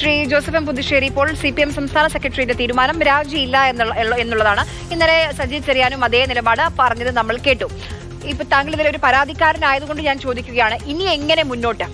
Shri Joseph M Puthussery ഇപ്പോൾ C P M സംസ്ഥാന സെക്രട്ടറിയുടെ തീരുമാനം രാജിയില്ല എന്നുള്ള എള്ള- എന്നുള്ളതാണ് ഇന്നലെ സജി ചെറിയാനും അതേ നിലപാട് പറഞ്ഞത് നമ്മൾ കേട്ടു ഇപ്പൊ താങ്കൾ ഇതിൽ ഒരു പരാതിക്കാരനായതുകൊണ്ട് ഞാൻ ചോദിക്കുകയാണ് ഇനി എങ്ങനെ മുന്നോട്ട്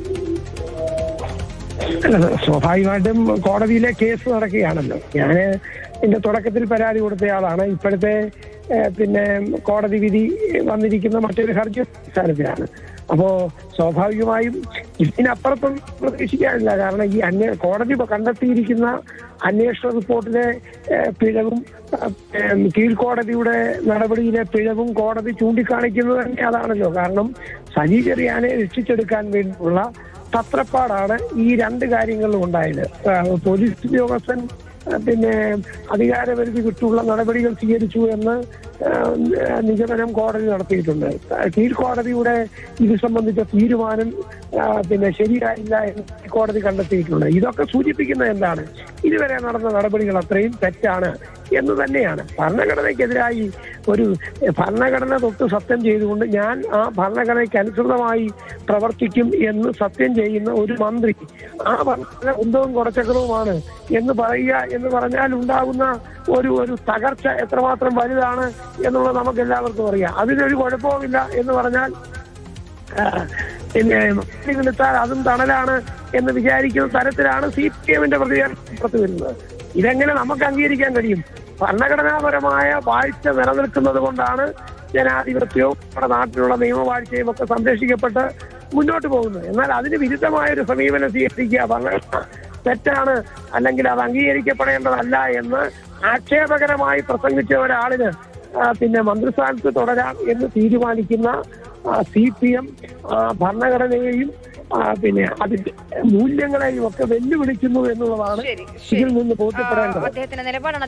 അല്ല സ്വാഭാവികമായിട്ടും കോടതിയിലെ കേസ് നടക്കുകയാണല്ലോ ഞാൻ എന്റെ തുടക്കത്തിൽ പരാതി കൊടുത്തയാളാണ് ഇപ്പോഴത്തെ ഏഹ്, പിന്നെ കോടതി വിധി വന്നിരിക്കുന്ന മറ്റൊരു ഹർജി അടിസ്ഥാനത്തിലാണ് അപ്പോ സ്വാഭാവികമായും ഇതിനപ്പുറത്തൊന്നും പ്രതീക്ഷിക്കാനില്ല കാരണം ഈ അന്വേ കോടതി ഇപ്പൊ കണ്ടെത്തിയിരിക്കുന്ന അന്വേഷണ റിപ്പോർട്ടിലെ ഏഹ്, പിഴവും ഏഹ്, കീഴ്ക്കോടതിയുടെ നടപടിയിലെ പിഴവും കോടതി ചൂണ്ടിക്കാണിക്കുന്നത് തന്നെ അതാണല്ലോ കാരണം സജി ചെറിയാനെ രക്ഷിച്ചെടുക്കാൻ വേണ്ടിയുള്ള തത്രപ്പാടാണ് ഈ രണ്ട് കാര്യങ്ങളിലും ഉണ്ടായത് ആ, പോലീസ് ഉദ്യോഗസ്ഥൻ ആ, പിന്നെ അധികാരപരിധി വിട്ടുള്ള നടപടികൾ സ്വീകരിച്ചു എന്ന് ആ, നിഗമനം കോടതി നടത്തിയിട്ടുണ്ട് കീഴ്ക്കോടതിയുടെ ഇത് സംബന്ധിച്ച തീരുമാനം ആ, പിന്നെ ശരിയായില്ല എന്ന് കോടതി കണ്ടെത്തിയിട്ടുണ്ട് ഇതൊക്കെ സൂചിപ്പിക്കുന്നത് എന്താണ് ഇതുവരെ നടന്ന നടപടികൾ അത്രയും തെറ്റാണ് എന്ന് തന്നെയാണ് ഭരണഘടനയ്ക്കെതിരായി ഒരു ഭരണഘടന തൊട്ട് സത്യം ചെയ്തുകൊണ്ട് ഞാൻ ആ ഭരണഘടനയ്ക്ക് അനുസൃതമായി പ്രവർത്തിക്കും എന്ന് സത്യം ചെയ്യുന്ന ഒരു മന്ത്രി ആ ഭരണഘടന കുന്തവും കുറച്ചക്രവുമാണ് എന്ന് പറയുക എന്ന് പറഞ്ഞാൽ ഉണ്ടാകുന്ന ഒരു ഒരു തകർച്ച എത്രമാത്രം വലുതാണ് എന്നുള്ളത് നമുക്ക് എല്ലാവർക്കും അറിയാം അതിനൊരു കുഴപ്പവുമില്ല എന്ന് പറഞ്ഞാൽ ആ, പിന്നെ വിളിച്ചാൽ അതും തണലാണ് എന്ന് വിചാരിക്കുന്ന തരത്തിലാണ് സി പി എമ്മിന്റെ പ്രതികരണം പുറത്തു വരുന്നത് ഇതെങ്ങനെ നമുക്ക് അംഗീകരിക്കാൻ കഴിയും ഭരണഘടനാപരമായ വാഴ്ച നിലനിൽക്കുന്നത് കൊണ്ടാണ് ജനാധിപത്യവും നമ്മുടെ നാട്ടിലുള്ള നിയമവാഴ്ചയും ഒക്കെ സംരക്ഷിക്കപ്പെട്ട് മുന്നോട്ട് പോകുന്നത് എന്നാൽ അതിന് വിരുദ്ധമായ ഒരു സമീപനം സ്വീകരിക്കുക ഭരണഘടന തെറ്റാണ് അല്ലെങ്കിൽ അത് അംഗീകരിക്കപ്പെടേണ്ടതല്ല എന്ന് ആക്ഷേപകരമായി പ്രസംഗിച്ച ഒരാളിന് ആ, പിന്നെ മന്ത്രിസ്ഥാനത്ത് തുടരാം എന്ന് തീരുമാനിക്കുന്ന സി പി എം ഭരണഘടനയെയും ആ, പിന്നെ അതിന്റെ മൂല്യങ്ങളെയും ഒക്കെ വെല്ലുവിളിക്കുന്നു എന്നുള്ളതാണ് ശരി ഇതിൽ ശരി നിന്ന് ആ, ബോധ്യപ്പെടേണ്ടത് അദ്ദേഹത്തിന്റെ നിലപാടാണ്